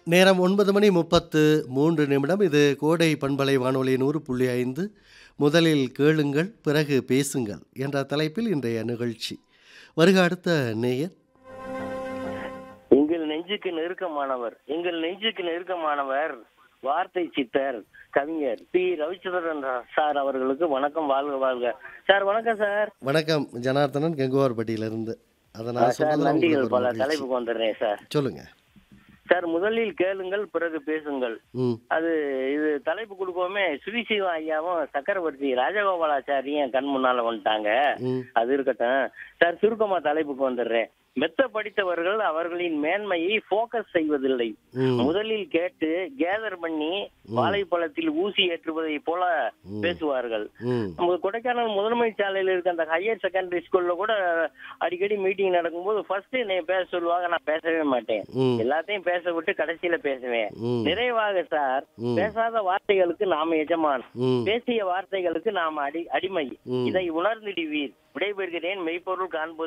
நேரம் ஒன்பது மணி முப்பத்து மூன்று நிமிடம் இது கோடை பண்பலை வானொலி நூறு புள்ளி ஐந்து முதலில் கேளுங்கள் பிறகு பேசுங்கள் என்ற தலைப்பில் இன்றைய நிகழ்ச்சி வருக அடுத்த நேயர் எங்கள் நெஞ்சுக்கு நெருக்கமானவர் எங்கள் நெஞ்சுக்கு நெருக்கமானவர் வார்த்தை சித்தர் கவிஞர் பி ரவிச்சந்திரன் சார் அவர்களுக்கு வணக்கம் வாழ்க வாழ்க சார் வணக்கம் சார் வணக்கம் ஜனார்த்தனன் கெங்குவார்பட்டியிலிருந்து அதனால் சார் சொன்னதில் நன்றிகள் உங்களுக்கு ஒரு பல மகிழ்ச்சி. தலைப்புக்கு வந்துடுறேன் சார் சொல்லுங்க சார் முதலில் கேளுங்கள் பிறகு பேசுங்கள் ம் அது இது தலைப்பு கொடுக்கவுமே சுவிசிவா ஐயாவும் சக்கரவர்த்தி ராஜகோபாலாச்சாரியும் கண் முன்னால வந்துட்டாங்க ம் அது இருக்கட்டும் சார் சுருக்கமா தலைப்புக்கு வந்துடுறேன் மெத்த படித்தவர்கள் அவர்களின் மேன்மையை போக்கஸ் செய்வதில்லை ம் முதலில் கேட்டு கேதர் பண்ணி வாழைப்பழத்தில் ஊசி ஏற்றுவதை போல பேசுவார்கள் ம் நம்ம கொடைக்கானல் முதன்மை சாலையில் இருக்க அந்த ஹையர் செகண்டரி ஸ்கூல்ல கூட அடிக்கடி மீட்டிங் நடக்கும்போது ஃபர்ஸ்ட் என்னை பேச சொல்லுவாங்க நான் பேசவே மாட்டேன் ம் எல்லாத்தையும் பேச விட்டு கடைசியில பேசுவேன் ம் நிறைவாக சார் ம். பேசாத வார்த்தைகளுக்கு நாம எஜமான் ம் பேசிய வார்த்தைகளுக்கு நாம் அடி அடிமை ம். இதை உணர்ந்திடுவீர் விடைபெறுகிறேன் மெய்ப்பொருள் காண்பது